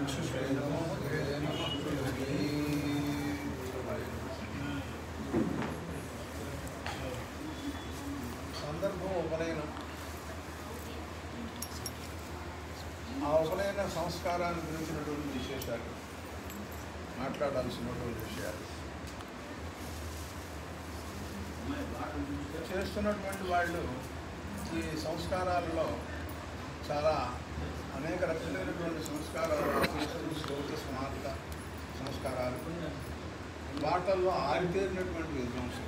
సందర్భం ఉపనయనం ఆ ఉపనయన సంస్కారాన్ని గురించినటువంటి విశేషాలు మాట్లాడాల్సినటువంటి విషయాలు చేస్తున్నటువంటి వాళ్ళు ఈ సంస్కారాలలో చాలా అనేక రకాలైనటువంటి సంస్కారాలు ఆచరిస్తూ శ్రోత స్మారక సంస్కారాలు వాటల్లో ఆరితేరినటువంటి విద్వాంసులు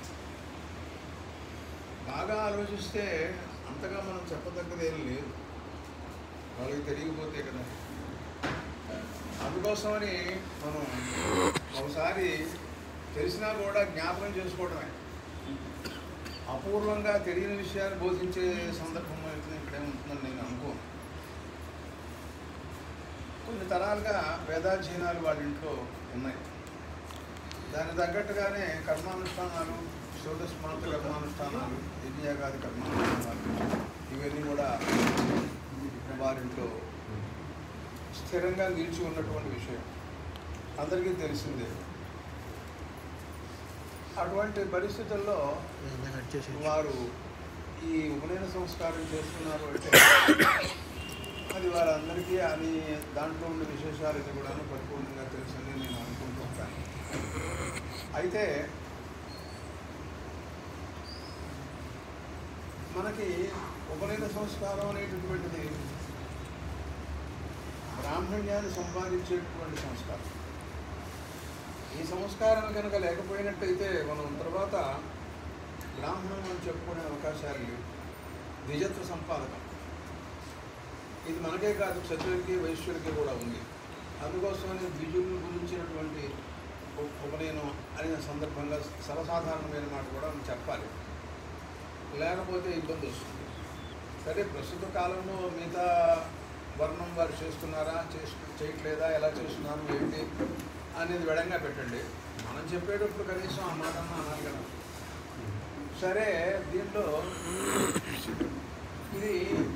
బాగా ఆలోచిస్తే అంతగా మనం చెప్పదగ్గదేం లేదు వాళ్ళకి తెలియకపోతే కదా అందుకోసమని మనం ఒకసారి తెలిసినా కూడా జ్ఞాపకం చేసుకోవడమే అపూర్వంగా తెలియని విషయాన్ని బోధించే సందర్భం అయితే ఇక్కడే ఉంటుందని నేను అనుకోను కొన్ని తరాలుగా వేదాధ్యయనాలు వాళ్ళ ఇంట్లో ఉన్నాయి దానికి తగ్గట్టుగానే కర్మానుష్ఠానాలు శ్రోతస్మాంత కర్మానుష్ఠానాలు యజ్ఞయాగాది కర్మానుష్ఠానాలు ఇవన్నీ కూడా వారింట్లో స్థిరంగా నిలిచి ఉన్నటువంటి విషయం అందరికీ తెలిసిందే అటువంటి పరిస్థితుల్లో వారు ఈ ఉపనయన సంస్కారం చేస్తున్నారు అంటే అది వారందరికీ అని దాంట్లో ఉన్న విశేషాలని కూడా పరిపూర్ణంగా తెలుసని నేను అనుకుంటూ ఉంటాను అయితే మనకి ఉపనయన సంస్కారం అనేటటువంటిది బ్రాహ్మణ్యాన్ని సంపాదించేటువంటి సంస్కారం ఈ సంస్కారం కనుక లేకపోయినట్టయితే మనం తర్వాత బ్రాహ్మణం అని చెప్పుకునే అవకాశాలు లేవు ద్విజత్వ సంపాదకం ఇది మనకే కాదు క్షత్రులకి వైశ్యులకి కూడా ఉంది అందుకోసమని ద్విజుల గురించినటువంటి ఉ- ఉపనయనం అనే సందర్భంగా సర్వసాధారణమైన మాట కూడా మనం చెప్పాలి లేకపోతే ఇబ్బంది వస్తుంది సరే ప్రస్తుత కాలంలో మిగతా వర్ణం వారు చేస్తున్నారా చేసు చేయట్లేదా ఎలా చేస్తున్నారు ఏంటి అనేది విడంగా పెట్టండి మనం చెప్పేటప్పుడు కనీసం ఆ మాట అన్నా అనాలి కదా సరే దీంట్లో ఇది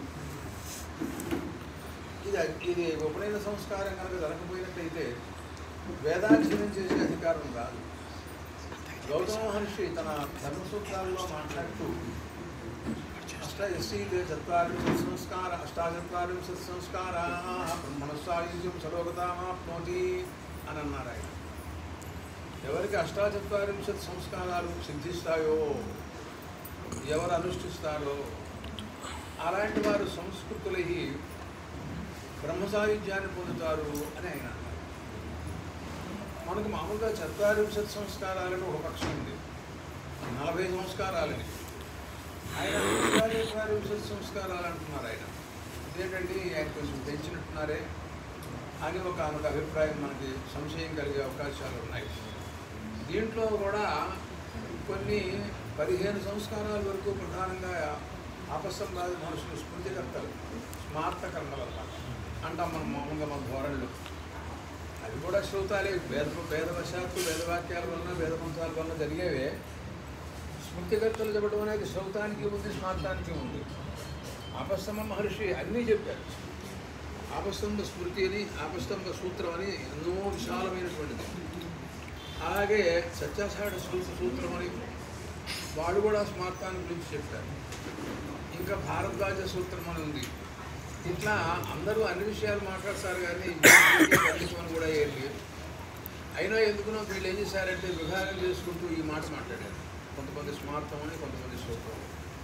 ఇది ఇది ఉపనయన సంస్కారం కనుక జరగకపోయినట్టయితే వేదాధ్యయనం చేసే అధికారం రాదు గౌతమ మహర్షి తన ధర్మసూత్రాల్లో మాట్లాడుతూ అష్ట ఎస్సీ చత్వారింశత్ సంస్కార అష్టాచత్వారింశత్ సంస్కారా బ్రహ్మణస్సాయుధ్యం సర్వగతామాప్నోతి అని అన్నారు ఆయన ఎవరికి అష్టాచత్వారింశత్ సంస్కారాలు సిద్ధిస్తాయో ఎవరు అనుష్ఠిస్తారో అలాంటి వారు సంస్కృతులై బ్రహ్మసాయుధ్యాన్ని పొందుతారు అని ఆయన అన్నారు మనకు మామూలుగా చత్వారింశత్ సంస్కారాలని ఒక పక్షం ఉంది నలభై సంస్కారాలని ఆయన చత్వారింశత్ సంస్కారాలు అంటున్నారు ఆయన ఇదేంటండి ఆయన కొంచెం పెంచినట్టున్నారే అని ఒక ఒక అభిప్రాయం మనకి సంశయం కలిగే అవకాశాలు ఉన్నాయి దీంట్లో కూడా కొన్ని పదిహేను సంస్కారాల వరకు ప్రధానంగా ఆపస్సంరాజు మనుషులు స్మృతికర్తలు స్మార్తకర్మలు అన్నమాట అంటాం మనం మామూలుగా మన ధోరణులు అవి కూడా శ్రోతాలే వేద వేదవశాత్తు వేదవాక్యాల వలన వేదమంత్రాల వలన జరిగేవే స్మృతికర్తలు చెప్పడం అనేది శ్రౌతానికి ఉంది స్మార్తానికి ఉంది ఆపస్తంభ మహర్షి అన్నీ చెప్పారు ఆపస్తంభ స్మృతి అని ఆపస్తంభ సూత్రం అని ఎన్నో విశాలమైనటువంటిది అలాగే సత్యాసాడ సూత్ర సూత్రం అని వాడు కూడా స్మార్తాన్ని గురించి చెప్పారు ఇంకా భారద్వాజ సూత్రం అని ఉంది ఇట్లా అందరూ అన్ని విషయాలు మాట్లాడతారు కానీ పండించమని కూడా ఏం లేదు అయినా ఎందుకునో వీళ్ళు ఏం చేశారంటే విభాగం చేసుకుంటూ ఈ మాట మాట్లాడారు కొంతమంది స్మార్థం అని కొంతమంది సూత్రం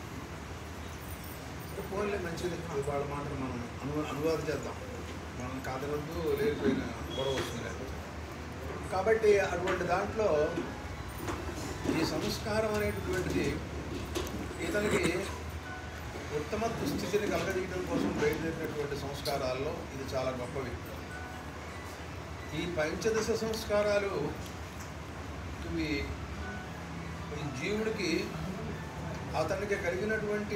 ఫోన్లే మంచిది వాళ్ళ మాటలు మనం అను అనువాదం చేద్దాం మనం కాదనద్దు లేకపోయిన గొడవ వస్తుంది లేకపోతే కాబట్టి అటువంటి దాంట్లో ఈ సంస్కారం అనేటటువంటిది ఇతనికి ఉత్తమ దుస్థితిని కలగజేయడం కోసం బయలుదేరినటువంటి సంస్కారాల్లో ఇది చాలా గొప్పవి ఈ పంచదశ సంస్కారాలు ఇవి ఈ జీవుడికి అతనికి కలిగినటువంటి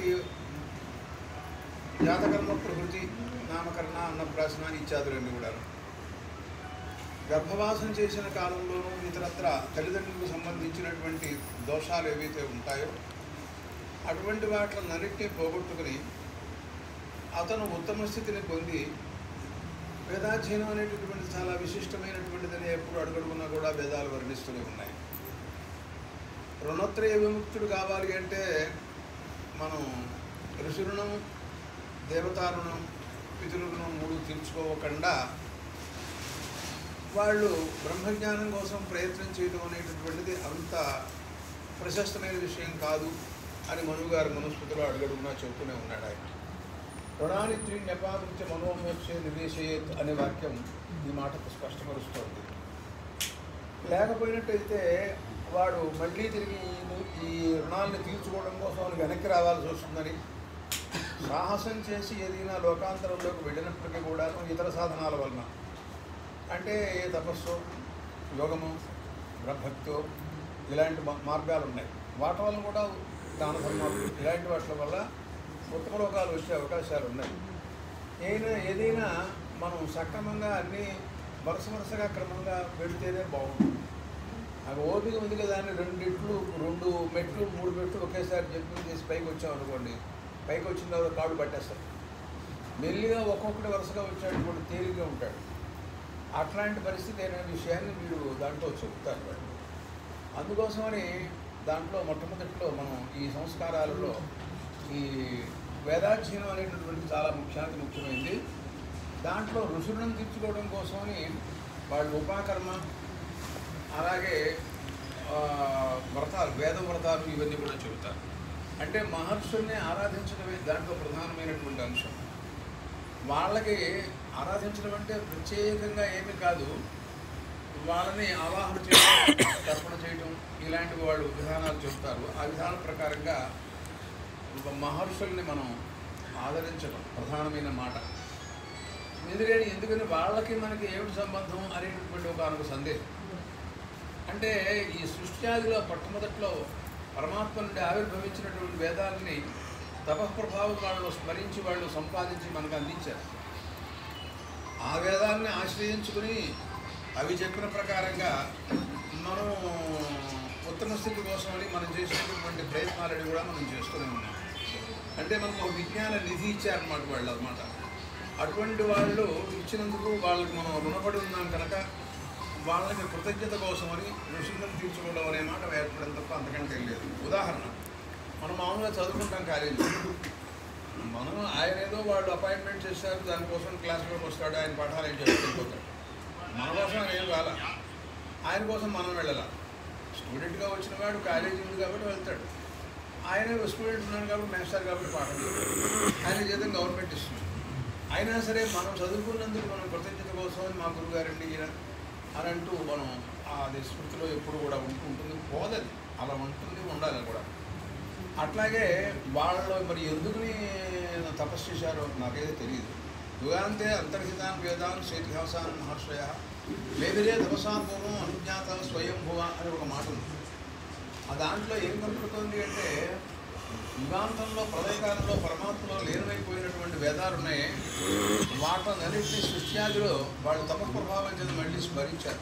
జాతకర్మ ప్రకృతి నామకరణ అన్నప్రాసన ఇత్యాదులన్నీ కూడా గర్భవాసం చేసిన కాలంలోనూ ఇతరత్ర తల్లిదండ్రులకు సంబంధించినటువంటి దోషాలు ఏవైతే ఉంటాయో అటువంటి వాటినన్నింటినీ పోగొట్టుకుని అతను ఉత్తమ స్థితిని పొంది వేదాధ్యయనం అనేటటువంటి చాలా విశిష్టమైనటువంటిదని ఎప్పుడు అడుగడుగున్నా కూడా వేదాలు వర్ణిస్తూనే ఉన్నాయి రుణత్రయ విముక్తుడు కావాలి అంటే మనం ఋషి రుణం దేవతా రుణం పితృ రుణం మూడు తీర్చుకోకుండా వాళ్ళు బ్రహ్మజ్ఞానం కోసం ప్రయత్నం చేయడం అనేటటువంటిది అంత ప్రశస్తమైన విషయం కాదు అని మనువు గారు మనుస్మృతిలో అడుగడుగునా చెబుతూనే ఉన్నాడు ఆయన రుణాన్ని త్రిణ్యపాదృత్య మనోమోక్షే నివేశయేత్ అనే వాక్యం ఈ మాటకు స్పష్టపరుస్తోంది లేకపోయినట్టయితే వాడు మళ్ళీ తిరిగి ఈ- ఈ రుణాలను తీర్చుకోవడం కోసం వాడు వెనక్కి రావాల్సి వస్తుందని సాహసం చేసి ఏదైనా లోకాంతరంలోకి వెళ్ళినప్పటికీ కూడాను ఇతర సాధనాల వలన అంటే ఏ తపస్సు యోగము బ్రహ్మక్తో ఇలాంటి మా- మార్గాలు ఉన్నాయి వాటి వల్ల కూడా దాన ధర్మాలు ఇలాంటి వాటి వల్ల ఉత్తమ లోకాలు వచ్చే అవకాశాలు ఉన్నాయి ఏదైనా ఏదైనా మనం సక్రమంగా అన్నీ వరుస వరుసగా క్రమంగా పెడితేనే బాగుంటుంది అది ఓపిక ఉంది కదా అని రెండిట్లు రెండు మెట్లు మూడు మెట్లు ఒకేసారి జంపింగ్ చేసి పైకి వచ్చాం అనుకోండి పైకి వచ్చిన తర్వాత కాడు పట్టేస్తాం మెల్లిగా ఒక్కొక్కటి వరుసగా వచ్చేటప్పుడు తేలిగ్గా ఉంటాడు అట్లాంటి పరిస్థితి అనే విషయాన్ని మీరు దాంట్లో చెప్తారు వాళ్ళు అందుకోసమని దాంట్లో మొట్టమొదటిలో మనం ఈ సంస్కారాలలో ఈ వేదాధ్యయనం అనేటటువంటి చాలా ముఖ్యానికి ముఖ్యమైనది దాంట్లో ఋషులను తీర్చుకోవడం కోసమని వాళ్ళు ఉపాకర్మ అలాగే ఆ, వ్రతాలు వేద వ్రతాలు ఇవన్నీ కూడా చెబుతారు అంటే మహర్షుల్ని ఆరాధించడమే దాంట్లో ప్రధానమైనటువంటి అంశం వాళ్ళకి ఆరాధించడం అంటే ప్రత్యేకంగా ఏమీ కాదు వాళ్ళని ఆవాహన చేయడం తర్పణ చేయడం ఇలాంటివి వాళ్ళు విధానాలు చెప్తారు ఆ విధానం ప్రకారంగా మహర్షుల్ని మనం ఆదరించడం ప్రధానమైన మాట ఎందుకని ఎందుకని వాళ్ళకి మనకి ఏమిటి సంబంధం అనేటటువంటి ఒక ఒక సందేహం అంటే ఈ సృష్ట్యాదిలో మొట్టమొదట్లో పరమాత్మ నుండి ఆవిర్భవించినటువంటి వేదాలని తపఃప్రభావం వాళ్ళు స్మరించి వాళ్ళు సంపాదించి మనకు అందించారు ఆ వేదాన్ని ఆశ్రయించుకుని అవి చెప్పిన ప్రకారంగా మనం ఉత్తమ స్థితి కోసమని మనం చేసినటువంటి ప్రయత్నాలని కూడా మనం చేస్తూనే ఉన్నాం అంటే మనకు ఒక విజ్ఞాన నిధి ఇచ్చారన్నమాట వాళ్ళు అనమాట అటువంటి వాళ్ళు ఇచ్చినందుకు వాళ్ళకి మనం రుణపడి ఉన్నాం కనుక వాళ్ళకి కృతజ్ఞత కోసమని ఋషులను తీర్చుకోవడం అనే మాట ఏర్పడడం తప్ప అంతకంటే లేదు ఉదాహరణ మనం మామూలుగా చదువుకుంటాం కాలేజీ మనం ఆయన ఏదో వాళ్ళు అపాయింట్మెంట్ చేశారు దానికోసం క్లాస్లోకి వస్తాడు ఆయన పాఠాలు ఏం చేసుకెళ్ళిపోతాడు మన కోసం ఆయన ఏం రాలా ఆయన కోసం మనం వెళ్ళాల స్టూడెంట్గా వచ్చిన వాడు కాలేజీ ఉంది కాబట్టి వెళ్తాడు ఆయన స్టూడెంట్ ఉన్నాడు కాబట్టి మాస్టర్ కాబట్టి పాఠం చెప్తాడు. ఆయన జీతం గవర్నమెంట్ ఇస్తుంది అయినా సరే మనం చదువుకున్నందుకు మనం కృతజ్ఞత కోసం అని మా గురుగారండి ఈయన అని అంటూ మనం అది స్మృతిలో ఎప్పుడు కూడా ఉంటూ ఉంటుంది పోదది అలా ఉంటుంది ఉండాలి కూడా అట్లాగే వాళ్ళు మరి ఎందుకుని తపస్సు చేశారో నాకైతే తెలియదు యుగాంతే అంతర్హితాన్ వేదాన్ శ్వేతిహాసాన్ మహర్షయ వేదిరే తపసాత్మను అనుజ్ఞాత స్వయంభువ అని ఒక మాట ఉంది ఆ దాంట్లో ఏం కనపడుతుంది అంటే యుగాంతంలో ప్రళయకాలంలో పరమాత్మలో లీనమైపోయినటువంటి వేదాలు ఉన్నాయి వాటన్నింటినీ సృష్ట్యాదిలో వాళ్ళు తప ప్రభావం చేత మళ్ళీ స్మరించారు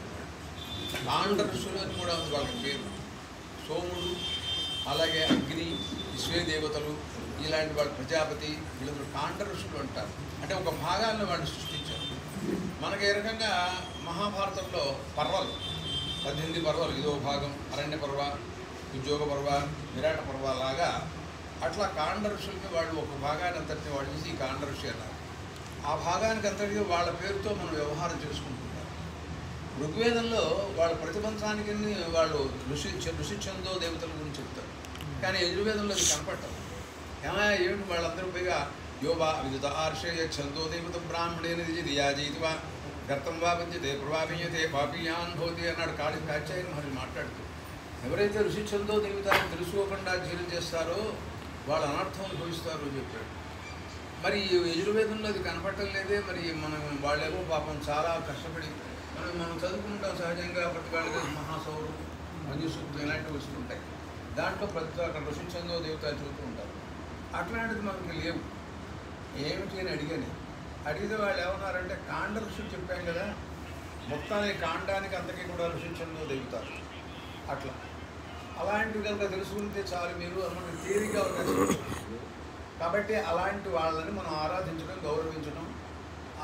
కాండ ఋషులు అని కూడా ఉంది వాళ్ళకి పేరు సోముడు అలాగే అగ్ని విశ్వే దేవతలు ఇలాంటి వాళ్ళు ప్రజాపతి వీళ్ళందరూ కాండ ఋషులు అంటారు అంటే ఒక భాగాలను వాళ్ళు సృష్టించారు మనకి ఏ రకంగా మహాభారతంలో పర్వాలు పద్దెనిమిది పర్వాలు ఇదో భాగం అరణ్య పర్వ ఉద్యోగ పర్వ విరాట పర్వ లాగా అట్లా కాండ ఋషులకి వాళ్ళు ఒక భాగాన్ని అంతటిని వాళ్ళు చేసి ఈ కాండ ఋషి అన్నారు ఆ భాగానికి అంతటికి వాళ్ళ పేరుతో మనం వ్యవహారం చేసుకుంటున్నాం ఋగ్వేదంలో వాళ్ళ ప్రతిబంధానికి వాళ్ళు ఋషి ఋషి చందో దేవతల గురించి చెప్తారు కానీ యజుర్వేదంలో అది కనపడటం ఏమయ్య ఏమిటి వాళ్ళందరూ పైగా యోవా విదిత ఆర్షేయ ఛందో దేవత బ్రాహ్మణేన దియాజీతివా గర్తం వా విద్యతే ప్రభావీయతే పాపీయాన్ భవతి అన్నాడు కాళి కాచార్య మహర్షి మాట్లాడుతూ ఎవరైతే ఋషి చందో దేవత అని తెలుసుకోకుండా అధ్యయనం చేస్తారో వాళ్ళు అనర్థం అనుభవిస్తారు అని చెప్పాడు మరి ఈ యజుర్వేదంలో అది కనపడటం లేదే మరి మనం వాళ్ళేమో పాపం చాలా కష్టపడి మనం మనం చదువుకుంటాం సహజంగా ప్రతి వాళ్ళకి మహాసౌరు మంజుసూక్తులు ఇలాంటివి వస్తుంటాయి దాంట్లో ప్రతి అక్కడ ఋషిచందో దేవత చూస్తూ ఉంటారు అట్లాంటిది మనకి లేవు ఏమిటి అని అడిగాను అడిగితే వాళ్ళు ఏమన్నారంటే కాండ ఋషులు చెప్పాం కదా మొత్తాన్ని కాండానికి అంతకీ కూడా ఋషిచందో దేవతారు అట్లా అలాంటివి కనుక తెలుసుకుంటే చాలు మీరు అన్నమాట తేలిగా అవకాశం కాబట్టి అలాంటి వాళ్ళని మనం ఆరాధించడం గౌరవించడం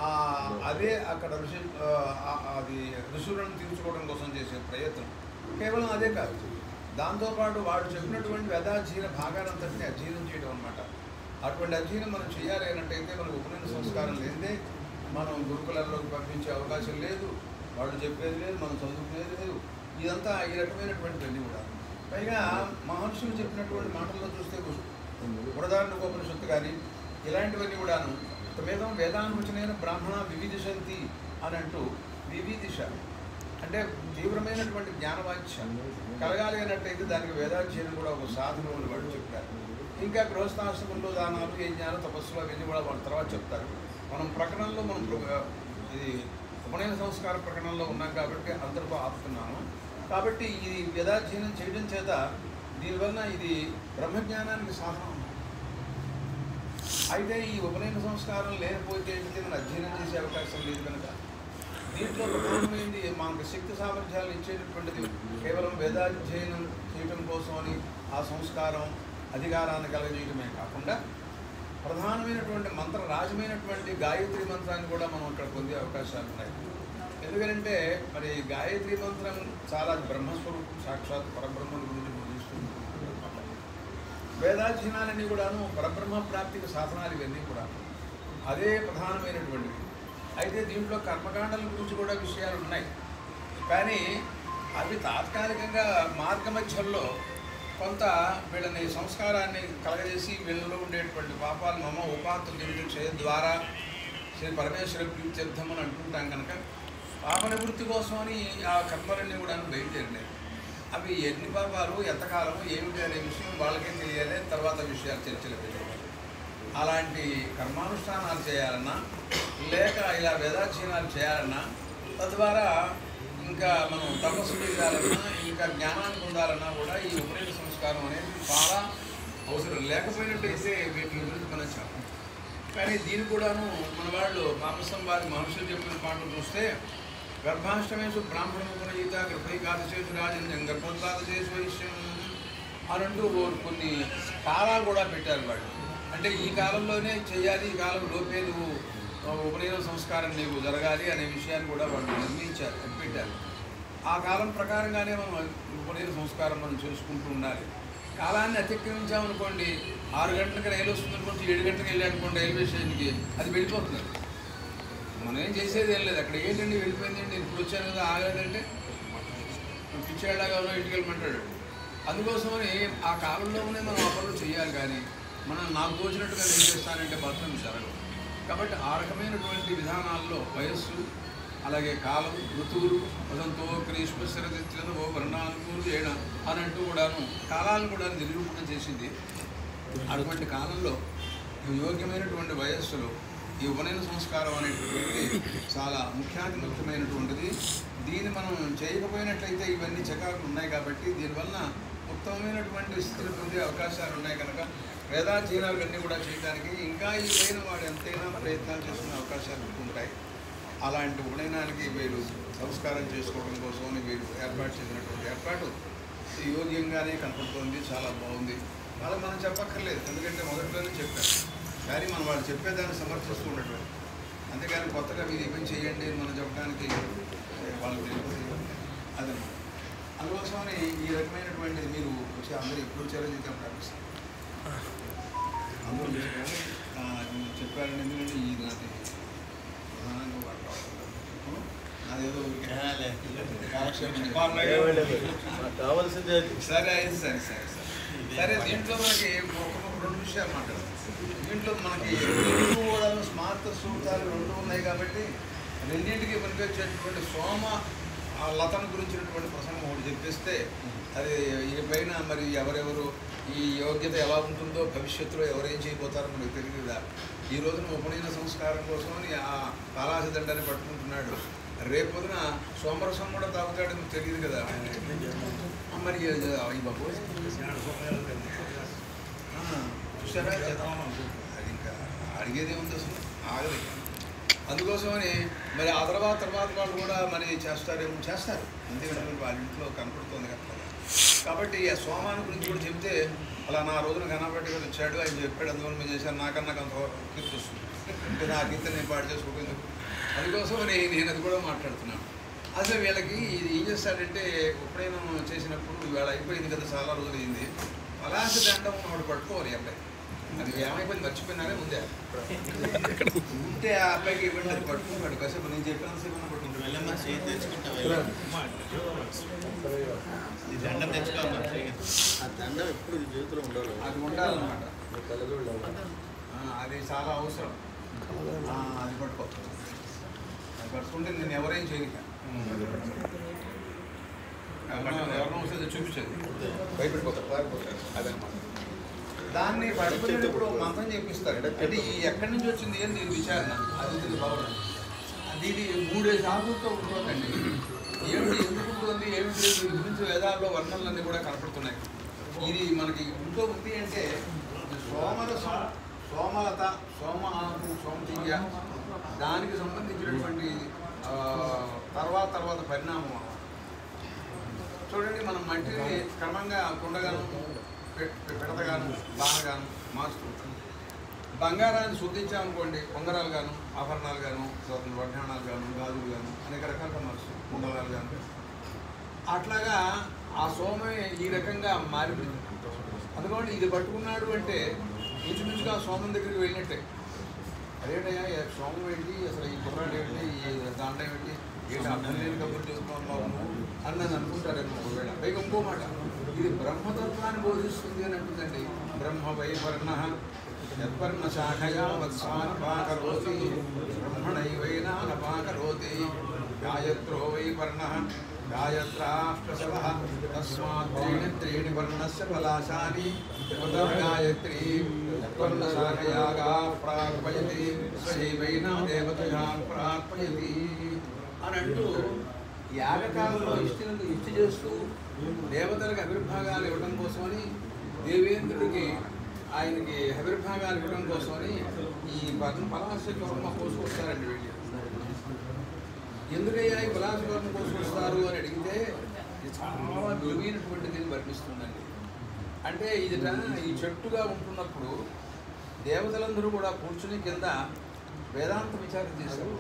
ఆ, అదే అక్కడ ఋషి ఆ, ఆ- అది ఋషులను తీర్చుకోవడం కోసం చేసే ప్రయత్నం కేవలం అదే కాదు దాంతోపాటు వాడు చెప్పినటువంటి వేదాధ్యయన భాగానంతటిని అధ్యయనం చేయడం అనమాట అటువంటి అధ్యయనం మనం చేయాలి అన్నట్టయితే మనకు ఉపనయన సంస్కారం లేదే మనం గురుకులంలోకి పంపించే అవకాశం లేదు వాళ్ళు చెప్పేది లేదు మనం చదువుకునేది లేదు ఇదంతా ఈ రకమైనటువంటివన్నీ కూడా పైగా మహర్షులు చెప్పినటువంటి మాటల్లో చూస్తే ఉదాహరణ ఉపనిషత్తు కానీ ఇలాంటివన్నీ కూడాను వేదం వేదానువచనైన బ్రాహ్మణ వివిధిశంతి అని అంటూ వివిధిష అంటే తీవ్రమైనటువంటి జ్ఞానవాంఛ కలగాలి అన్నట్టయితే దానికి వేదాధ్యయనం కూడా ఒక సాధనం అని వాళ్ళు చెప్పారు ఇంకా గృహస్థాశ్రమంలో దానాలు ఏ జ్ఞాన తపస్సులు అవన్నీ కూడా వాళ్ళ తర్వాత చెప్తారు మనం ప్రకటనలో మనం ప్ర- ఇది ఉపనయన సంస్కార ప్రకటనలో ఉన్నాం కాబట్టి అందరితో ఆపుతున్నాము కాబట్టి ఇది వేదాధ్యయనం చేయడం చేత దీనివల్ల ఇది బ్రహ్మజ్ఞానానికి సాధనం అయితే ఈ ఉపనయన సంస్కారం లేకపోతే ఏంటంటే మనం అధ్యయనం చేసే అవకాశం లేదు కనుక దీంట్లో ప్రధానమైంది మనకు శక్తి సామర్థ్యాలు ఇచ్చేటటువంటిది కేవలం వేదాధ్యయనం చేయడం కోసమని ఆ సంస్కారం అధికారాన్ని కలగజేయడమే కాకుండా ప్రధానమైనటువంటి మంత్ర రాజమైనటువంటి గాయత్రి మంత్రాన్ని కూడా మనం ఇక్కడ పొందే అవకాశాలు ఉన్నాయి ఎందుకంటే మరి గాయత్రి మంత్రం చాలా బ్రహ్మస్వరూపం సాక్షాత్ పరబ్రహ్మను గురించి బోధిస్తుంది వేదాధ్యయనాలన్నీ కూడాను పరబ్రహ్మ ప్రాప్తికి సాధనాలు ఇవన్నీ కూడా అదే ప్రధానమైనటువంటివి అయితే దీంట్లో కర్మకాండల గురించి కూడా విషయాలు ఉన్నాయి కానీ అవి తాత్కాలికంగా మార్గమధ్యంలో కొంత వీళ్ళని సంస్కారాన్ని కలగజేసి వీళ్ళలో ఉండేటువంటి పాపాలు మమ ఉపాంత క్షయ ద్వారా శ్రీ పరమేశ్వర ప్రీత్యర్థం అని అంటుంటాం కనుక పాప నివృత్తి కోసమని ఆ కర్మలన్నీ కూడా బయలుదేరినాయి అవి ఎన్ని పాపాలు ఎంతకాలము ఏమిటి అనే విషయం వాళ్ళకే తెలియాలి తర్వాత విషయాలు చర్చలు పెట్టాలి అలాంటి కర్మానుష్ఠానాలు చేయాలన్నా లేక ఇలా వేదాధ్యయనాలు చేయాలన్నా తద్వారా ఇంకా మనం తపస్సు చేయాలన్నా ఇంకా జ్ఞానాన్ని పొందాలన్నా కూడా ఈ ఉపనయన సంస్కారం అనేది చాలా అవసరం లేకపోయినట్టయితే వీటి గురించి మనం చెప్పం కానీ దీని కూడాను మన వాళ్ళు మాంసం వారి మనుషులు చెప్పిన పాటలు చూస్తే గర్భాష్టమేషు బ్రాహ్మణ ఉపనయీత గర్భైకాదశేషు రాజన్యం గర్భోత్పాదశేషు వైశ్యం అని అంటూ ఓ- కొన్ని కాలాలు కూడా పెట్టారు వాళ్ళు అంటే ఈ కాలంలోనే చేయాలి ఈ కాలం లోపే నువ్వు ఆ, ఉపనయన సంస్కారం నీకు జరగాలి అనే విషయాన్ని కూడా వాళ్ళు నిర్ణయించారు పెట్టారు ఆ కాలం ప్రకారంగానే మనం ఉపనయన సంస్కారం మనం చేసుకుంటూ ఉండాలి కాలాన్ని అతిక్రమించామనుకోండి ఆరు గంటలకు రైలు వస్తుంది అనుకోండి ఏడు గంటలకు వెళ్ళి అనుకోండి రైల్వే స్టేషన్కి అది వెళ్ళిపోతుంది మనం ఏం చేసేది ఏం లేదు అక్కడ ఏంటండి వెళ్ళిపోయిందండి ఇప్పుడు వచ్చాను కదా ఆగలేదంటే పిచ్చేళ్ళగా ఇంటికి వెళ్ళమంటాడు అందుకోసమని ఆ కాలంలోనే మనం ఆ పనులు చేయాలి కానీ మనం నాకు తోచినట్టుగా నేను చేస్తానంటే మాత్రం జరగదు కాబట్టి ఆ రకమైనటువంటి విధానాల్లో వయస్సు అలాగే కాలం ఋతువులు వసంతో గ్రీష్మ శరదిత్యో వర్ణానుకూలు చేయడం అని అంటూ కూడాను కాలాలను కూడా నిరూపణ చేసింది అటువంటి కాలంలో ఈ యోగ్యమైనటువంటి వయస్సులో ఈ ఉపనయన సంస్కారం అనేటువంటిది చాలా ముఖ్యాతి ముఖ్యమైనటువంటిది దీన్ని మనం చేయకపోయినట్లయితే ఇవన్నీ చకాకులు ఉన్నాయి కాబట్టి దీనివల్ల ఉత్తమమైనటువంటి స్థితిని పొందే అవకాశాలు ఉన్నాయి కనుక వేదాధ్యయనాలన్నీ కూడా చేయడానికి ఇంకా ఈ లేని వాడు ఎంతైనా ప్రయత్నాలు చేసుకునే అవకాశాలు ఉంటాయి అలాంటి ఉపనయనానికి వీరు సంస్కారం చేసుకోవడం కోసం వీరు ఏర్పాటు చేసినటువంటి ఏర్పాటు ఈ యోగ్యంగానే కనపడుతోంది చాలా బాగుంది అలా మనం చెప్పక్కర్లేదు ఎందుకంటే మొదట్లోనే చెప్పారు కానీ మనం వాళ్ళు చెప్పేదాన్ని సమర్థిస్తూ ఉండటం అంతేగాని కొత్తగా మీరు ఏమేమి చేయండి అని మనం చెప్పడానికి ఏ, వాళ్ళు తెలియదు అదనమాట అందుకోసమని ఈ రకమైనటువంటి మీరు వచ్చి అందరూ ఎప్పుడు వచ్చారో చెప్పాం ప్రారంభిస్తాం అందరూ వచ్చారు. ఆ, మీరు చెప్పారండి ఎందుకంటే ఈ నాది ప్రధానంగా వాళ్ళు రావడం. నాదేదో ఊరికే కాలక్షేపం కావాల్సింది అది సరే అయితే సరే సరే సరే సరే దీంట్లో మనకి ఒక రెండు విషయాలు మాట్లాడదాం దీంట్లో మనకి రెండు కూడా స్మార్త సూత్రాలు రెండు ఉన్నాయి కాబట్టి రెండింటికి పనికొచ్చేటటువంటి సోమ ఆ లతను గురించినటువంటి ప్రసంగం ఒకటి చెప్పేస్తే అది ఈ పైన మరి ఎవరెవరు ఈ యోగ్యత ఎలా ఉంటుందో భవిష్యత్తులో ఎవరేం చేయబోతారో మనకు తెలియదు కదా ఈ రోజున ఉపనయన సంస్కారం కోసమని ఆ కాలాస దండాన్ని పట్టుకుంటున్నాడు రేపొద్దున సోమరసం కూడా తాగుతాడని తెలియదు కదా ఆ, మరి ఈ బాబు చూసారా అది ఇంకా అడిగేది ఉంది అసలు ఆగదు ఇక. అందుకోసమని మరి ఆ తర్వాత తర్వాత వాళ్ళు కూడా మరి చేస్తారేమో చేస్తారు అంతేకాదు వాళ్ళ ఇంట్లో కనపడుతుంది కదా కాబట్టి ఆ సోమాని గురించి కూడా చెప్తే అలా నా రోజున కనపడి వచ్చాడు ఆయన చెప్పాడు అందువల్ల మేము చేశాను నాకన్నా కొంత కీర్తి వస్తుంది అంటే నా కీర్తి నేను పాడు చేసుకోవడం ఎందుకు అందుకోసమని నేను అది కూడా మాట్లాడుతున్నాను అసలు వీళ్ళకి ఇది ఏం చేస్తాడంటే ఎప్పుడైనా చేసినప్పుడు ఇవాళ అయిపోయింది కదా చాలా రోజులు అయింది పలాస దండం వాడు పట్టుకోవాలి ఈ అబ్బాయి అది ఏమైపోయింది మర్చిపోయినారే ముందే ఉంటే ఆ అబ్బాయికి ఇవ్వండి అది పట్టుకుంటాడు కాసేపు నేను చెప్పినంతసేపు అన్నా పట్టుకుంటాడు వెళ్ళమ్మా చేయి తెచ్చుకుంటా వెళ్ళమ్మా. ఈ దండం తెచ్చుకోవాలి ఆ దండం ఎప్పుడు ఈ చేతిలో ఉండాలి అది ఉండాలన్నమాట ఆ, అది చాలా అవసరం ఆ, అది పట్టుకో అది పట్టుకుంటే నేను ఎవరేం చేయలేక ఎవరైనా ఎవరైనా వస్తే చూపించదు భయపడిపోతారు అదనమాట దాన్ని పట్టుకునేటప్పుడు ఒక మంత్రం చేపిస్తారు అంటే ఈ ఎక్కడి నుంచి వచ్చింది అని దీని విచారణ అది దీని భావన అది ఇది మూడేసి ఆకులతో ఉంటుందండి ఏమిటి ఎందుకు ఉంటుంది ఏమిటి దీని గురించి వేదాల్లో వర్ణనలన్నీ కూడా కనపడుతున్నాయి ఇది మనకి ఇంట్లో ఉంది అంటే సోమరసం సోమలత సోమ ఆకు సోమతీయ దానికి సంబంధించినటువంటి ఆ, తర్వాత తర్వాత పరిణామం అన్నమాట. చూడండి మనం మట్టిని క్రమంగా కుండగాను పె- పె- పెడతగాను బాణగాను మారుస్తూ ఉంటాం బంగారాన్ని శుద్ధించామనుకోండి ఉంగరాలు గాను ఆభరణాలు గాను వడ్డాణాలు గాను గాజులు గాను అనేక రకాలుగా మారుస్తాం కుండలాలు గాను అట్లాగా ఆ సోమే ఈ రకంగా మారిపోయింది అందుకని ఇది పట్టుకున్నాడు అంటే ఇంచుమించుగా ఆ సోమం దగ్గరికి వెళ్ళినట్టే అదేంటయ్యా ఈ సోమం ఏంటి అసలు ఈ కుర్రాడు ఏంటి ఈ దాంట్లో ఏంటి ఏంటి అర్థం లేని కబుర్లు చెప్తున్నావు బాబు నువ్వు అని నన్ను అనుకుంటారేమో ఒకవేళ పైగా ఇంకో మాట ఇది బ్రహ్మతత్వాన్ని బోధిస్తుంది అని అంటుందండి బ్రహ్మ వైవర్ణ యత్వర్ణ శాఖయా వత్సానపాకరోతి బ్రహ్మణైవైనానపాకరోతి గాయత్రో వై వర్ణ గాయత్రాష్టశవ తస్మాత్ త్రీణి త్రీణి వర్ణస్య పలాశాని ఉదర్ గాయత్రీ యత్వర్ణశాఖయాగా ప్రార్పయతి సైవైనా దేవతయా ప్రార్పయతి అని అంటూ యాగకాలంలో ఇష్టిని ఇష్టి చేస్తూ దేవతలకు ఆవిర్భాగాలు ఇవ్వడం కోసమని దేవేంద్రుడికి ఆయనకి ఆవిర్భాగాలు ఇవ్వడం కోసమని ఈ పద్మ పలాస కర్మ కోసుకొస్తారండి వీళ్ళు ఎందుకయ్యా ఈ పలాస కర్మ కోసుకొస్తారు అని అడిగితే ఇది చాలా విలువైనటువంటిది అని వర్ణిస్తుందండి అంటే ఇదిట ఈ చెట్టుగా ఉంటున్నప్పుడు దేవతలందరూ కూడా కూర్చుని కింద వేదాంత విచారం చేశారు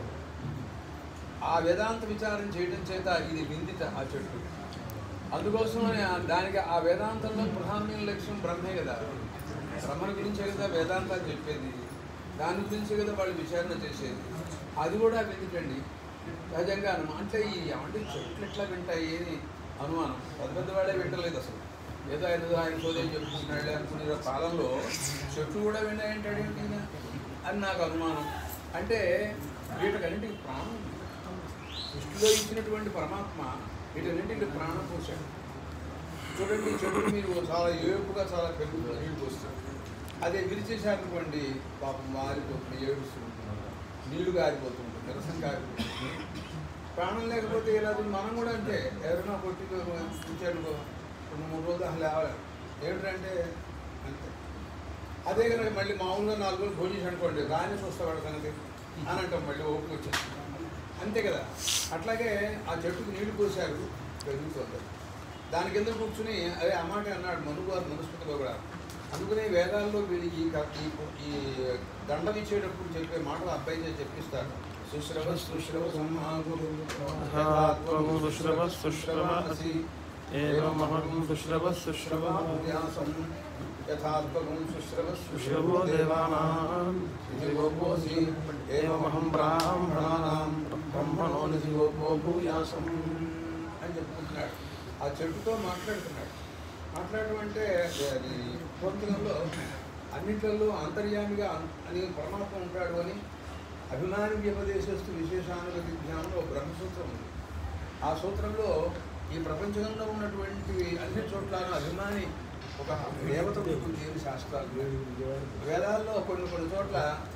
ఆ వేదాంత విచారం చేయడం చేత ఇది విందిత ఆ చెట్టు అందుకోసమని ఆ- దానికి ఆ వేదాంతంలో ప్రధానమైన లక్ష్యం బ్రహ్మే కదా బ్రహ్మని గురించే కదా వేదాంతాలు చెప్పేది దాని గురించి కదా వాళ్ళు విచారణ చేసేది అది కూడా విందిటండి సహజంగా అనుమానం అంటే ఈ అంటే చెట్లు ఎట్లా వింటాయి అని అనుమానం పెద్ద పెద్ద వాళ్ళే వింటలేదు అసలు ఏదో ఆయన ఏదో ఆయన సోదేం చెప్పుకుంటున్నాడు అనుకునే కాలంలో చెట్లు కూడా విన్నాయంటాడు ఏంటి ఈయన? అని నాకు అనుమానం అంటే వీటికన్నింటికి ప్రాణం ఉంది. సృష్టిలో ఇచ్చినటువంటి పరమాత్మ వీటన్నింటికి ప్రాణం పోసాడు చూడండి ఈ చెట్టు మీరు చాలా ఏపుగా చాలా పెరుగుతుంది నీళ్ళు పోస్తారు అదే విరిచేసారనుకోండి పాపం మారిపోతుంది ఏడుస్తుంది నీళ్లు కారిపోతుంది నిరసం కారిపోతుంది ప్రాణం లేకపోతే ఎలా ఉంది? మనం కూడా అంతే ఎవరైనా కొట్టి కూర్చానుకో రెండు మూడు రోజులు అసలు లేవాలి ఏమిటంటే అంతే అదే కనుక మళ్ళీ మామూలుగా నాలుగు రోజులు భోజనం అనుకోండి రాని చూస్తావాడు సంగతి అని అంటాం మళ్ళీ ఓపిక వచ్చేసి అంతే కదా అట్లాగే ఆ చెట్టుకు నీళ్లు పోసారు పెరుగుతుంది దాని కింద కూర్చుని అదే ఆ మాట అన్నాడు మనుగారు మనుస్మృతిలో కూడా అందుకనే వేదాల్లో వీళ్ళు ఈ క- ఈ ఈ దండం ఇచ్చేటప్పుడు చెప్పే మాటలు అబ్బాయి చేసి చెప్పిస్తారు సుశ్రవ సుశ్రవ సంహాగురు యథాత్వం సుశ్రవ సుశ్రవ అసి ఏవమహం సుశ్రవ సుశ్రవ వ్యాసం యథాత్మకం సుశ్రవ సుశ్రవో దేవానాం దివోపోసి ఏవమహం బ్రాహ్మణానాం బ్రహ్మణో నిధివోపో భూయాసం అని చెప్పుకుంటున్నాడు ఆ చెట్టుతో మాట్లాడుతున్నాడు మాట్లాడటం అంటే అది పూర్తికంలో అన్నిట్లలో అంతర్యామిగా అని పరమాత్మ ఉంటాడు అని అభిమాని వ్యపదేశస్తు విశేషానుగతి జ్ఞానంలో బ్రహ్మసూత్రం ఉంది ఆ సూత్రంలో ఈ ప్రపంచంలో ఉన్నటువంటి అన్ని చోట్ల అభిమాని ఒక దేవత ఉంటుంది అని శాస్త్రాలు వేదాల్లో కొన్ని కొన్ని చోట్ల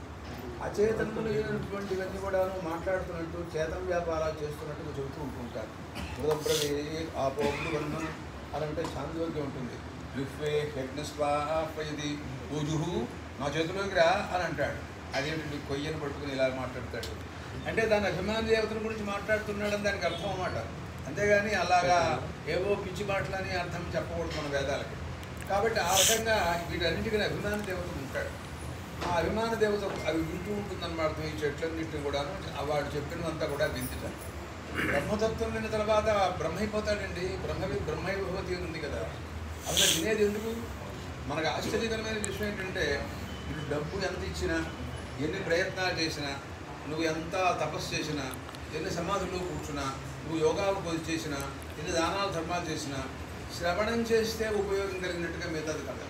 అచేతనములైనటువంటివన్నీ కూడాను మాట్లాడుతున్నట్టు చేతన వ్యాపారాలు చేస్తున్నట్టు చెబుతూ ఉంటుంటారు ఉదబ్రవే ఆపోపులు వర్ణం అని అంటే చాంద్రోగ్యం ఉంటుంది యుఫ్వే యజ్ఞస్వాహది ఊజుహు నా చేతిలోకి రా అని అంటాడు అదేంటి కొయ్యను పట్టుకుని ఇలా మాట్లాడతాడు అంటే దాని అభిమాన దేవతల గురించి మాట్లాడుతున్నాడని దానికి అర్థం అన్నమాట అంతేగాని అలాగా ఏవో పిచ్చి మాటలని అర్థం చెప్పకూడదు మన వేదాలకి కాబట్టి ఆ రకంగా వీటన్నిటికీ అభిమాన దేవతలు ఉంటాడు ఆ అభిమాన దేవత అవి వింటూ ఉంటుందన్నమాట ఈ చెట్లన్నింటిని కూడాను ఆ వాడు చెప్పినదంతా కూడా వింటుట బ్రహ్మతత్వం విన్న తర్వాత బ్రహ్మ అయిపోతాడండి బ్రహ్మవి బ్రహ్మైభవతి అని ఉంది కదా అసలు వినేది ఎందుకు మనకు ఆశ్చర్యకరమైన విషయం ఏంటంటే నువ్వు డబ్బు ఎంత ఇచ్చినా ఎన్ని ప్రయత్నాలు చేసినా నువ్వు ఎంత తపస్సు చేసినా ఎన్ని సమాధుల్లో కూర్చున్నా నువ్వు యోగాలు కొద్ది చేసినా ఎన్ని దానాలు ధర్మాలు చేసినా శ్రవణం చేస్తే ఉపయోగం కలిగినట్టుగా మిగతాది కదా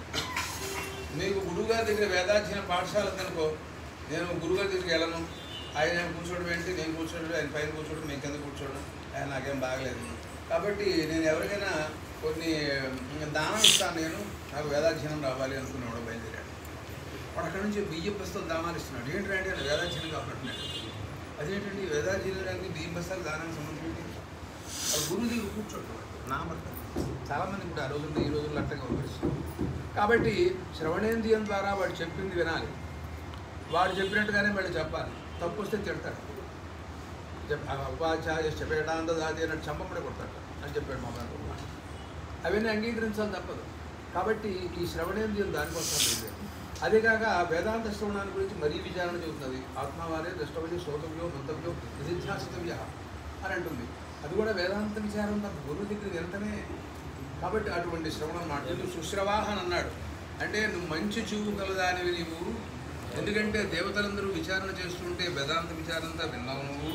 మీకు గురువుగారి దగ్గర వేదాధ్యయన పాఠశాల ఉందనుకో నేను గురువుగారి దగ్గరికి వెళ్ళను ఆయన కూర్చోవడం ఏంటి నేను కూర్చోవడం ఆయన పైన కూర్చోవడం నేను కింద కూర్చోవడం ఆయన నాకేం బాగలేదు కాబట్టి నేను ఎవరికైనా కొన్ని దానం ఇస్తాను నేను నాకు వేదాధ్యయనం రావాలి అనుకున్నాడు బయలుదేరాడు వాడు అక్కడ నుంచి బియ్యం బస్తాలు దానాలు ఇస్తున్నాడు ఏంటంటే ఆయన వేదాధ్యయనం కావాలంటున్నాడు అదేంటండి వేదాధ్యయనానికి బియ్యం బస్తాలు దానానికి సంబంధం ఏంటి ఆ గురువు దగ్గర కూర్చోడు నామర్థం చాలామంది కూడా ఆ రోజుల్లో ఈ రోజుల్లో అట్టగా ఉపయోగిస్తారు కాబట్టి శ్రవణేంద్రియం ద్వారా వాడు చెప్పింది వినాలి వాడు చెప్పినట్టుగానే వాడు చెప్పాలి తప్పు వస్తే తిడతాడు చెప్- ఆ ఉపాధ్యాయ చెప్పేటాంత దాది అన్నట్టు చంపబడి కొడతాడు అని చెప్పాడు మా బాబు అవన్నీ అంగీకరించాలి తప్పదు కాబట్టి ఈ శ్రవణేంద్రియం దానికోసం లేదు అదే కాక వేదాంత శ్రవణాన్ని గురించి మరీ విచారణ చెబుతుంది ఆత్మవారే ద్రష్టవ్య శ్రోతవ్యో మంతవ్యో నిధిధ్యాసితవ్య అని అంటుంది అది కూడా వేదాంత విచారం తప్ప గురువు దగ్గర వెంటనే కాబట్టి అటువంటి శ్రవణం మాట ఎందుకు సుశ్రవాహ అని అన్నాడు అంటే నువ్వు మంచి చూపు కలదానివి నీవు ఎందుకంటే దేవతలందరూ విచారణ చేస్తుంటే వేదాంత విచారం అంతా విన్నావు నువ్వు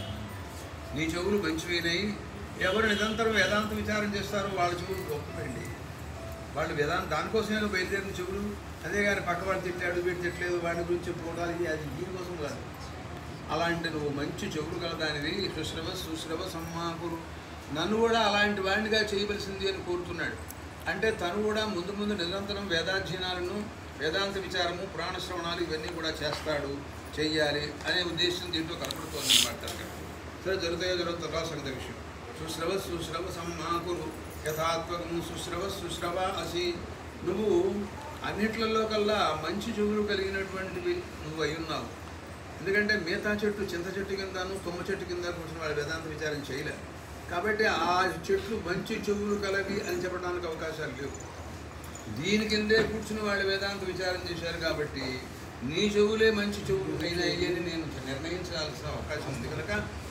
నీ చెవులు మంచివినాయి ఎవరు నిరంతరం వేదాంత విచారం చేస్తారో వాళ్ళ చెవులు గొప్పవండి వాళ్ళు వేదాంత దానికోసమే బయలుదేరిన చెవులు అదే కానీ పక్క వాడు తిట్టాడు వీడు తిట్టలేదు వాడి గురించి చెప్పుకోవడాలి ఇది అది దీనికోసం కాదు అలాంటి నువ్వు మంచి చెవులు కలదానివి సుశ్రవ సుశ్రవ సమ్మాకురు నన్ను కూడా అలాంటి వాడినిగా చేయవలసింది అని కోరుతున్నాడు అంటే తను కూడా ముందు ముందు నిరంతరం వేదాధ్యయనాలను వేదాంత విచారము పురాణ శ్రవణాలు ఇవన్నీ కూడా చేస్తాడు చెయ్యాలి అనే ఉద్దేశం దీంట్లో కనపడుతోంది అన్నమాట తనకి. సరే జరుగుతాయో జరుగుతుందా సంగతి విషయం సుశ్రవ సుశ్రవ సమ్మాకురు యథాత్మకం సుశ్రవ సుశ్రవ అసి నువ్వు అన్నిట్లలో కల్లా మంచి చెవులు కలిగినటువంటివి నువ్వు అయి ఉన్నావు ఎందుకంటే మిగతా చెట్టు చింత చెట్టు కిందను తుమ్మ చెట్టు కింద కూర్చుని వాళ్ళు వేదాంత విచారం చేయలేరు కాబట్టి ఆ చెట్లు మంచి చెవులు కలవి అని చెప్పడానికి అవకాశాలు లేవు దీని కిందే కూర్చుని వాళ్ళు వేదాంత విచారం చేశారు కాబట్టి నీ చెవులే మంచి చెవులు అయినాయి అని నేను నిర్ణయించాల్సిన అవకాశం ఉంది కనుక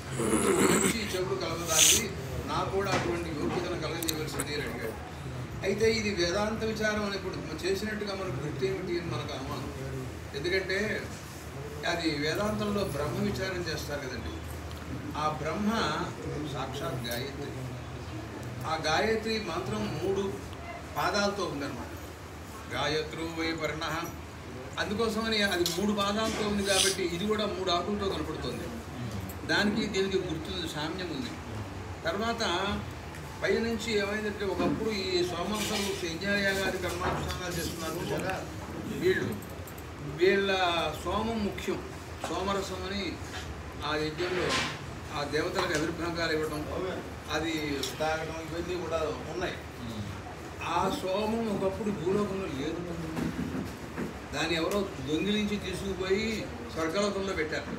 మంచి చెవులు కలగదాన్ని నాకు కూడా అటువంటి యోగ్యతను కలగజేయవలసింది అని అడిగాడు అయితే ఇది వేదాంత విచారం అని ఇప్పుడు మనం చేసినట్టుగా మనకు గుర్తు ఏమిటి అని మనకు అనుమానం ఎందుకంటే అది వేదాంతంలో బ్రహ్మ విచారం చేస్తారు కదండి ఆ బ్రహ్మ సాక్షాత్ గాయత్రి ఆ గాయత్రి మంత్రం మూడు పాదాలతో ఉందన్నమాట గాయత్రు వై వర్ణ అందుకోసమని అది మూడు పాదాలతో ఉంది కాబట్టి ఇది కూడా మూడు ఆకులతో కనపడుతుంది దానికి దీనికి గుర్తు సామ్యం ఉంది తర్వాత పైనుంచి ఏమైందంటే ఒకప్పుడు ఈ సోమంతులు యజ్ఞయాగాది కర్మానుష్ఠానాలు చేస్తున్నారు చూసారా వీళ్ళు వీళ్ళ సోమం ముఖ్యం సోమరసం అని ఆ యజ్ఞంలో ఆ దేవతలకు అభిర్భంగాలు ఇవ్వడం అది తాగడం ఇవన్నీ కూడా ఉన్నాయి ఆ సోమం ఒకప్పుడు భూలోకంలో లేదు దాన్ని ఎవరో దొంగిలించి తీసుకుపోయి స్వర్గలోకంలో పెట్టారు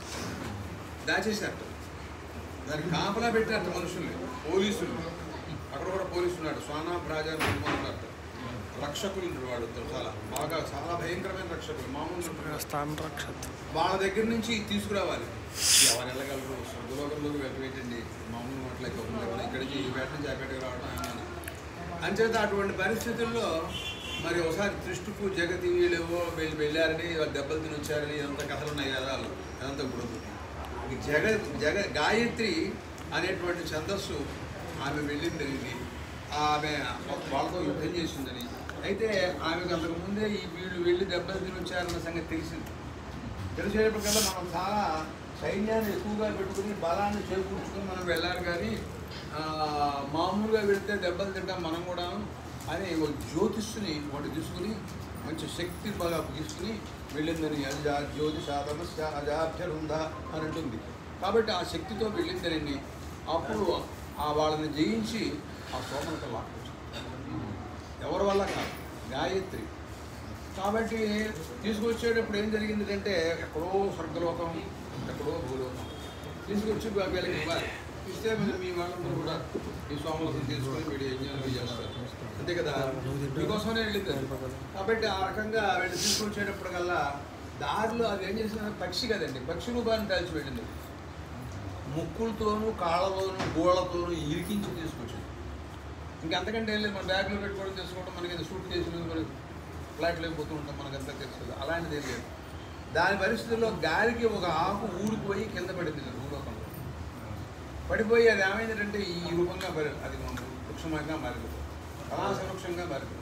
దాచేశారు దానికి కాపలా పెట్టారు మనుషుల్ని పోలీసులు అక్కడ కూడా పోలీసు ఉన్నాడు స్వానా రాజా ఉన్నారు రక్షకులు ఉన్నారు వాళ్ళు చాలా బాగా చాలా భయంకరమైన రక్షకులు మామూలు స్థాన రక్షత్ వాళ్ళ దగ్గర నుంచి తీసుకురావాలి ఎవరు వెళ్ళగలరు స్వర్గలోకంలోకి వెళ్ళవేటండి మామూలు మాటలకి ఇక్కడికి ఈ వేట నుంచి అక్కడికి రావడం ఆయన అంచేత అటువంటి పరిస్థితుల్లో మరి ఒకసారి తృష్టికు జగతి వీళ్ళేవో వీళ్ళు వెళ్ళారని వాళ్ళు దెబ్బలు తిని వచ్చారని ఎంత కథలు ఉన్నాయి కదా అదంతా ఇప్పుడు ఈ జగ జగ గాయత్రి అనేటువంటి ఛందస్సు ఆమె వెళ్ళిందని ఆమె వాళ్ళతో యుద్ధం చేసిందని అయితే ఆమెకు అంతకు ముందే ఈ వీళ్ళు వెళ్ళి దెబ్బలు తిని వచ్చారన్న సంగతి తెలిసింది తెలిసేటప్పటికల్లా మనం చాలా సైన్యాన్ని ఎక్కువగా పెట్టుకుని బలాన్ని చేకూర్చుకొని మనం వెళ్ళాలి కానీ ఆ, మామూలుగా వెళ్తే దెబ్బలు తింటాం మనం కూడా అని ఒక జ్యోతిష్ని ఒకటి తీసుకుని మంచి శక్తి బాగా తీసుకుని వెళ్ళిందని అజా జ్యోతి సాధమస్య అజాభ్యరుంద అని అంటుంది కాబట్టి ఆ శక్తితో వెళ్ళిందనండి అప్పుడు ఆ వాళ్ళని జయించి ఆ సోమనత లాక్కొచ్చింది ఎవరి వల్ల కాదు గాయత్రి కాబట్టి తీసుకొచ్చేటప్పుడు ఏం జరిగింది అంటే ఎక్కడో స్వర్గలోకం ఎక్కడో భూలోకం తీసుకొచ్చి వీళ్ళకి ఇవ్వాలి ఇస్తే మరి మీ వాళ్ళందరూ కూడా ఈ సోమరసం తీసుకొని వీడి యజ్ఞాలు చేస్తారు అంతే కదా మీకోసమే వెళ్ళింది అది. కాబట్టి ఆ రకంగా వెళ్ళి తీసుకొచ్చేటప్పటికల్లా దారిలో అది ఏం చేసిన పక్షి కదండి పక్షి రూపాన్ని కలిసి వెళ్ళింది ముక్కులతోనూ కాళ్ళతోనూ గోళ్ళతోనూ ఇరికించి తీసుకొచ్చింది ఇంకా అంతకంటే ఏం లేదు మన బ్యాగ్లో పెట్టుకోవడం చేసుకోవడం మనకి షూట్ చేసిన మనకి ఫ్లైట్లో పోతూ ఉంటాం మనకంతా తెలుసు కదా అలాంటిది ఏం లేదు దాని పరిస్థితుల్లో గాలికి ఒక ఆకు ఊడిపోయి కింద పడింది ఇలా భూలోకంలో పడిపోయి అది ఏమైందంటే ఈ రూపంగా మరి అది వృక్షంగా మారింది పలాస వృక్షంగా మారింది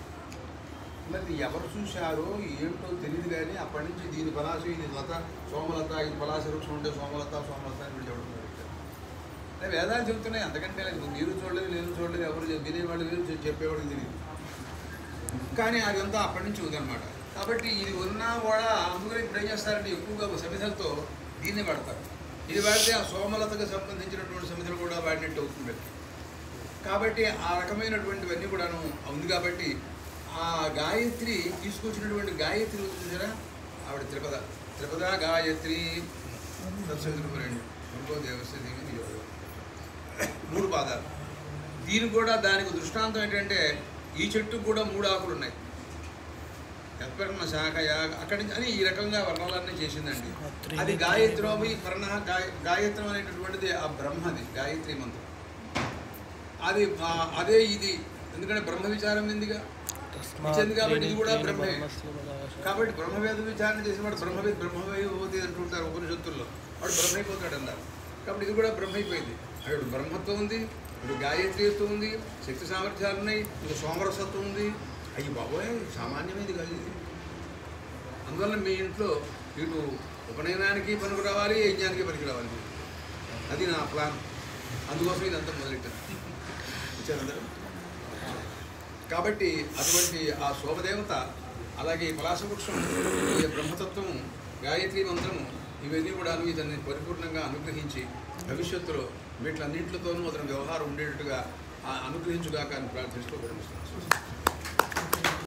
మరి ఎవరు చూశారో ఏమిటో తెలియదు కానీ అప్పటి నుంచి దీని పలాస ఇది లత సోమలత ఇది పలాస వృక్షం ఉంటే సోమలత సోమలత అని వీళ్ళు ఎవరు అంటే వేదాలు చెబుతున్నాయి అంతకంటే లేదు మీరు చూడలేదు నేను చూడలేదు ఎవరు చె- వినేవాళ్ళు లేదు చె- చెప్పేవాళ్ళు తెలియదు కానీ అదంతా అప్పటి నుంచి ఉందన్నమాట కాబట్టి ఇది ఉన్నా కూడా అందుకని ఇప్పుడు ఏం చేస్తారంటే ఎక్కువగా సమిధలతో దీన్ని వాడతారు ఇది వాడితే ఆ సోమలతకు సంబంధించినటువంటి సమిధలు కూడా వాడినట్టు అవుతుంది కాబట్టి ఆ రకమైనటువంటివన్నీ కూడాను ఉంది కాబట్టి ఆ గాయత్రి తీసుకొచ్చినటువంటి గాయత్రి ఉంది చూసారా ఆవిడ త్రిపద త్రిపద గాయత్రి సత్సంగురండి ఇంకో దేవస్థ దేవి యోగ మూడు పాదాలు దీని కూడా దానికి దృష్టాంతం ఏంటంటే ఈ చెట్టుకు కూడా మూడు ఆకులు ఉన్నాయి ఎప్పర్ణ శాఖ యాగ అక్కడి నుంచి అని ఈ రకంగా వర్ణాలన్నీ చేసిందండి అది గాయత్రోమి పర్ణ గాయ గాయత్రం అనేటటువంటిది ఆ బ్రహ్మది గాయత్రి మంత్రం అది ఆ, అదే ఇది ఎందుకంటే బ్రహ్మ విచారం ఎందుగా ఇచ్చింది కాబట్టి ఇది కూడా బ్రహ్మే. కాబట్టి బ్రహ్మవేద విచారణ చేసిన వాడు బ్రహ్మవేద బ్రహ్మవేది అంటుంటారు ఉపనిషత్తుల్లో వాడు బ్రహ్మైపోతాడు అన్నారు కాబట్టి ఇది కూడా బ్రహ్మైపోయింది అక్కడ బ్రహ్మత్వం ఉంది ఇప్పుడు గాయత్రిత్వం ఉంది శక్తి సామర్థ్యాలు ఉన్నాయి ఇంకా సోమరసత్వం ఉంది అయ్యి బాబోయ్ సామాన్యమైనది కాదు ఇది అందువల్ల మీ ఇంట్లో ఇటు ఉపనయనానికి పనికి రావాలి యజ్ఞానికి పనికి రావాలి అది నా ప్లాన్ అందుకోసం ఇదంతా మొదలెట్టాను ఇచ్చారు అందరూ కాబట్టి అటువంటి ఆ శోభదేవత అలాగే ఈ పలాసవృక్షం ఈ బ్రహ్మతత్వము గాయత్రి మంత్రము ఇవన్నీ కూడా ఇతన్ని పరిపూర్ణంగా అనుగ్రహించి భవిష్యత్తులో వీటిలన్నింటితోనూ అతని వ్యవహారం ఉండేటట్టుగా ఆ అనుగ్రహించుగాక అని ప్రార్థిస్తూ విరమిస్తున్నాను